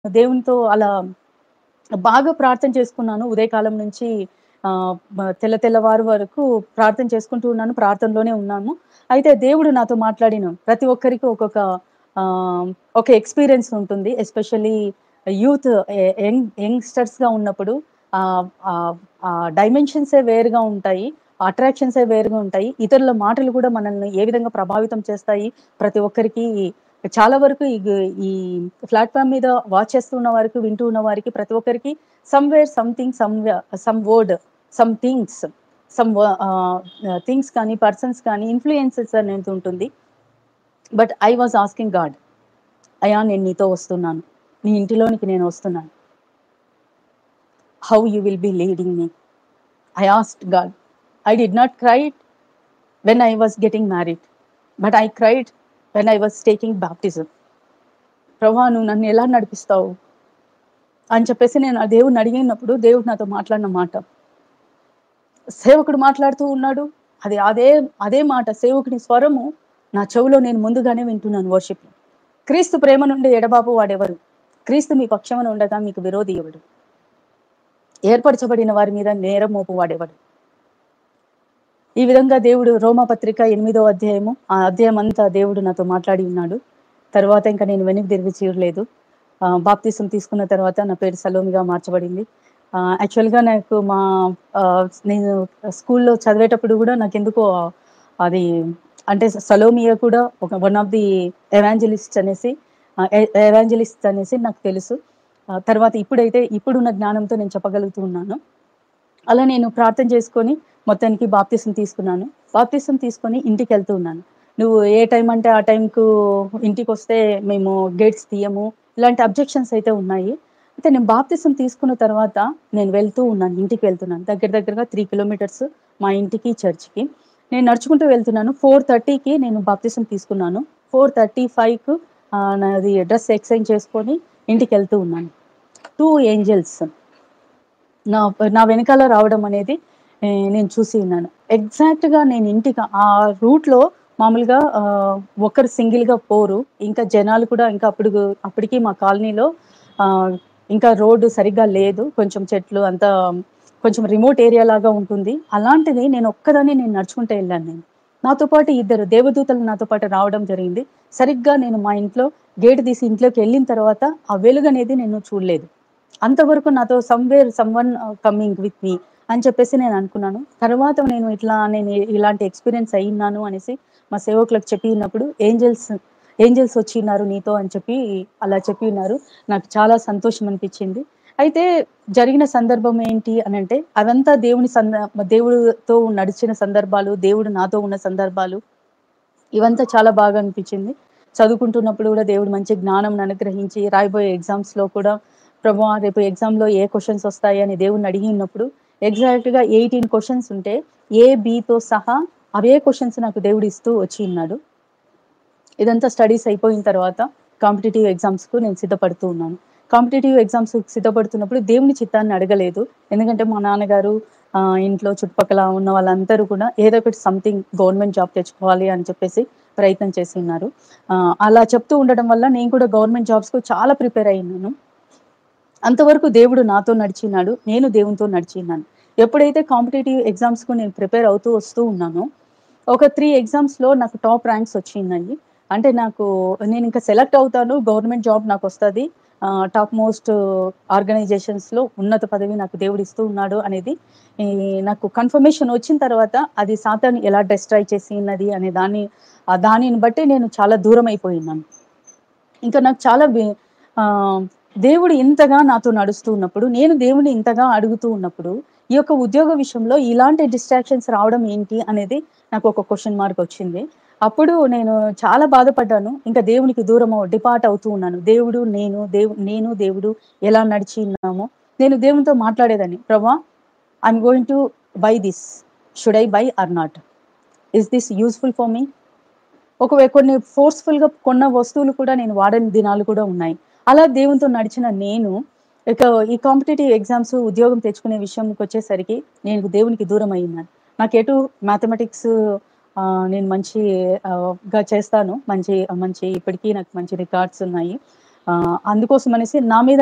దేవునితో అలా బాగా ప్రార్థన చేసుకున్నాను ఉదయకాలం నుంచి ఆ, బ- తెల్ల తెల్లవారు వరకు ప్రార్థన చేసుకుంటూ ఉన్నాను ప్రార్థనలోనే ఉన్నాను అయితే దేవుడు నాతో మాట్లాడిన ప్రతి ఒక్కరికి ఒక్కొక్క ఆ, ఒక ఎక్స్పీరియన్స్ ఉంటుంది ఎస్పెషల్లీ యూత్ యంగ్ యంగ్స్టర్స్ గా ఉన్నప్పుడు ఆ డైమెన్షన్సే వేరుగా ఉంటాయి అట్రాక్షన్సే వేరుగా ఉంటాయి ఇతరుల మాటలు కూడా మనల్ని ఏ విధంగా ప్రభావితం చేస్తాయి ప్రతి ఒక్కరికి చాలా వరకు ఈ ఈ ప్లాట్ఫామ్ మీద వాచ్ చేస్తున్న వారికి వింటూ ఉన్న వారికి ప్రతి ఒక్కరికి somewhere something some some word some things some things కానీ పర్సన్స్ కానీ ఇన్ఫ్లుయెన్సెస్ అనేది ఉంటుంది but I was asking God అయా నేను నీతో వస్తున్నాను నీ ఇంటిలోనికి నేను వస్తున్నాను how you will be leading me I asked God I did not cry when I was getting married but I cried when I was taking baptism ప్రభా నువ్వు నన్ను ఎలా నడిపిస్తావు అని చెప్పేసి నేను ఆ దేవుడిని అడిగినప్పుడు దేవుడు నాతో మాట్లాడిన మాట సేవకుడు మాట్లాడుతూ ఉన్నాడు అది అదే అదే మాట సేవకుని స్వరము నా చెవులో నేను ముందుగానే వింటున్నాను వర్షిప్ క్రీస్తు ప్రేమ నుండి ఎడబాపు వాడెవరు క్రీస్తు మీ పక్షమున ఉండగా మీకు విరోధి ఎవడు ఏర్పరచబడిన వారి మీద నేరం మోపు వాడేవాడు ఈ విధంగా దేవుడు రోమపత్రిక ఎనిమిదో అధ్యాయము ఆ అధ్యాయం అంతా దేవుడు నాతో మాట్లాడి ఉన్నాడు తర్వాత ఇంకా నేను వెనక్కి తిరిగి చూడలేదు బాప్తీసం తీసుకున్న తర్వాత నా పేరు సలోమిగా మార్చబడింది యాక్చువల్గా నాకు మా ఆ, నేను స్కూల్లో చదివేటప్పుడు కూడా నాకు ఎందుకో అది అంటే సలోమియా కూడా ఒక వన్ ఆఫ్ ది ఎవాంజలిస్ట్ అనేసి ఎవాంజలిస్ట్ అనేసి నాకు తెలుసు ఆ, తర్వాత ఇప్పుడైతే ఇప్పుడున్న జ్ఞానంతో నేను చెప్పగలుగుతూ ఉన్నాను అలా నేను ప్రార్థన చేసుకొని మొత్తానికి బాప్తిసం తీసుకున్నాను బాప్తిసం తీసుకొని ఇంటికి వెళ్తూ ఉన్నాను నువ్వు ఏ టైం అంటే ఆ టైంకు ఇంటికి వస్తే మేము గేట్స్ తీయము ఇలాంటి అబ్జెక్షన్స్ అయితే ఉన్నాయి అయితే నేను బాప్తిసం తీసుకున్న తర్వాత నేను వెళ్తూ ఉన్నాను ఇంటికి వెళ్తున్నాను దగ్గర దగ్గరగా త్రీ కిలోమీటర్స్ మా ఇంటికి చర్చ్కి నేను నడుచుకుంటూ వెళ్తున్నాను ఫోర్ థర్టీకి నేను బాప్తిసం తీసుకున్నాను ఫోర్ థర్టీ ఫైవ్కు నాది డ్రెస్ ఎక్స్చేంజ్ చేసుకొని ఇంటికి వెళ్తూ ఉన్నాను టూ ఏంజల్స్ నా నా వెనకాల రావడం అనేది ఏ, నేను చూసి ఉన్నాను ఎగ్జాక్ట్ గా నేను ఇంటికి ఆ రూట్ లో మామూలుగా ఆ, ఒకరు సింగిల్ గా పోరు ఇంకా జనాలు కూడా ఇంకా అప్పుడు అప్పటికి మా కాలనీలో ఆ, ఇంకా రోడ్డు సరిగ్గా లేదు కొంచెం చెట్లు అంతా కొంచెం రిమోట్ ఏరియా లాగా ఉంటుంది అలాంటిది నేను ఒక్కదాన్ని నేను నడుచుకుంటూ వెళ్ళాను నేను నాతో పాటు ఇద్దరు దేవదూతలు నాతో పాటు రావడం జరిగింది సరిగ్గా నేను మా ఇంట్లో గేట్ తీసి ఇంట్లోకి వెళ్ళిన తర్వాత ఆ వెలుగు అనేది నేను చూడలేదు అంతవరకు నాతో somewhere someone coming with me అని చెప్పేసి నేను అనుకున్నాను తర్వాత నేను ఇట్లా నేను ఇలాంటి ఎక్స్పీరియన్స్ అయినాను అనేసి మా సేవకులకు చెప్పి ఉన్నప్పుడు ఏంజల్స్ ఏంజల్స్ వచ్చిన్నారు నీతో అని చెప్పి అలా చెప్పి ఉన్నారు నాకు చాలా సంతోషం అనిపించింది అయితే జరిగిన సందర్భం ఏంటి అని అంటే అదంతా దేవుని సంద దేవుడితో నడిచిన సందర్భాలు దేవుడు నాతో ఉన్న సందర్భాలు ఇవంతా చాలా బాగా అనిపించింది చదువుకుంటున్నప్పుడు కూడా దేవుడు మంచి జ్ఞానం అనుగ్రహించి రాయబోయే ఎగ్జామ్స్ లో కూడా ప్రభా రేపు ఎగ్జామ్ లో ఏ క్వశ్చన్స్ వస్తాయి అని దేవుడిని అడిగి ఉన్నప్పుడు ఎగ్జాక్ట్ గా ఎయిటీన్ క్వశ్చన్స్ ఉంటే ఏ బితో సహా అవే క్వశ్చన్స్ నాకు దేవుడు ఇస్తూ వచ్చి ఉన్నాడు ఇదంతా స్టడీస్ అయిపోయిన తర్వాత కాంపిటేటివ్ ఎగ్జామ్స్ కు నేను సిద్ధపడుతూ ఉన్నాను కాంపిటేటివ్ ఎగ్జామ్స్ సిద్ధపడుతున్నప్పుడు దేవుని చిత్తాన్ని అడగలేదు ఎందుకంటే మా నాన్నగారు ఆ, ఇంట్లో చుట్టుపక్కల ఉన్న వాళ్ళందరూ కూడా ఏదో ఒకటి సంథింగ్ గవర్నమెంట్ జాబ్ తెచ్చుకోవాలి అని చెప్పేసి ప్రయత్నం చేసి ఉన్నారు ఆ, అలా చెప్తూ ఉండడం వల్ల నేను కూడా గవర్నమెంట్ జాబ్స్ కు చాలా ప్రిపేర్ అయినాను అంతవరకు దేవుడు నాతో నడిచినాడు నేను దేవునితో నడిచినాను ఎప్పుడైతే కాంపిటేటివ్ ఎగ్జామ్స్ కు నేను ప్రిపేర్ అవుతూ వస్తూ ఉన్నానో ఒక త్రీ ఎగ్జామ్స్ లో నాకు టాప్ ర్యాంక్స్ వచ్చిందండి అంటే నాకు నేను ఇంకా సెలెక్ట్ అవుతాను గవర్నమెంట్ జాబ్ నాకు వస్తుంది టాప్ మోస్ట్ ఆర్గనైజేషన్స్ లో ఉన్నత పదవి నాకు దేవుడు ఇస్తూ ఉన్నాడు అనేది ఈ, నాకు కన్ఫర్మేషన్ వచ్చిన తర్వాత అది సాతాను ఎలా డిస్ట్రాయ్ చేసి ఉన్నది అనే దాన్ని ఆ దానిని బట్టి నేను చాలా దూరం అయిపోయినాను ఇంకా నాకు చాలా వి- ఆ, దేవుడు ఇంతగా నాతో నడుస్తూ ఉన్నప్పుడు నేను దేవుని ఇంతగా అడుగుతూ ఉన్నప్పుడు ఈ యొక్క ఉద్యోగ విషయంలో ఇలాంటి డిస్ట్రాక్షన్స్ రావడం ఏంటి అనేది నాకు ఒక క్వశ్చన్ మార్క్ వచ్చింది అప్పుడు నేను చాలా బాధపడ్డాను ఇంకా దేవునికి దూరం డిపార్ట్ అవుతూ ఉన్నాను దేవుడు నేను దేవు నేను దేవుడు ఎలా నడిచి ఉన్నామో నేను దేవునితో మాట్లాడేదాన్ని ప్రభా I'm going to buy this should I buy or not is this useful for me ఒకవే కొన్ని ఫోర్స్ఫుల్ గా కొన్న వస్తువులు కూడా నేను వాడని దినాలు కూడా ఉన్నాయి అలా దేవునితో నడిచిన నేను ఇక ఈ కాంపిటేటివ్ ఎగ్జామ్స్ ఉద్యోగం తెచ్చుకునే విషయంకి వచ్చేసరికి నేను దేవునికి దూరం అయ్యాను నాకు ఎటు మ్యాథమెటిక్స్ నేను మంచి ఆ, గా చేస్తాను మంచి మంచి ఇప్పటికీ నాకు మంచి రికార్డ్స్ ఉన్నాయి ఆ, అందుకోసం అనేసి నా మీద